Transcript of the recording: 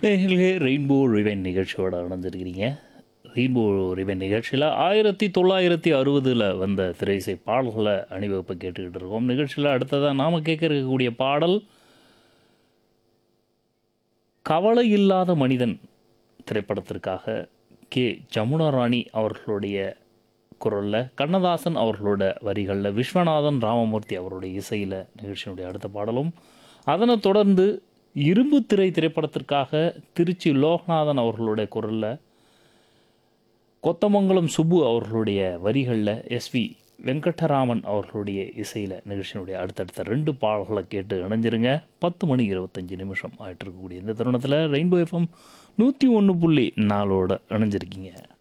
நேர்களே ரெயின்போ ரிவென் நிகழ்ச்சியோட இணைஞ்சிருக்கிறீங்க ரெயின்போ ரிவென் நிகழ்ச்சியில் ஆயிரத்தி தொள்ளாயிரத்தி அறுபதில் வந்த திரைசை பாடல்களை அணிவகுப்பை கேட்டுக்கிட்டு இருக்கோம் நிகழ்ச்சியில் அடுத்ததாக நாம் கேட்க இருக்கக்கூடிய பாடல் கவலை இல்லாத மனிதன் திரைப்படத்திற்காக கே ஜமுனா ராணி அவர்களுடைய குரலில் கண்ணதாசன் அவர்களோட வரிகளில் விஸ்வநாதன் ராமமூர்த்தி அவருடைய இசையில் நிகழ்ச்சியினுடைய அடுத்த பாடலும் அதனைத் தொடர்ந்து இரும்பு திரை திரைப்படத்திற்காக திருச்சி லோகநாதன் அவர்களுடைய குரலில் கொத்தமங்கலம் சுப்பு அவர்களுடைய வரிகளில் எஸ்வி வெங்கடராமன் அவர்களுடைய இசையில் நிகழ்ச்சியினுடைய அடுத்தடுத்த ரெண்டு பாடல்களை கேட்டு இணைஞ்சிருங்க பத்து மணி இருபத்தஞ்சி நிமிஷம் ஆயிட்டு இருக்கக்கூடிய இந்த தருணத்தில் ரெயின்போ எஃப்எம் நூற்றி ஒன்று புள்ளி நாலோட இணைஞ்சிருக்கீங்க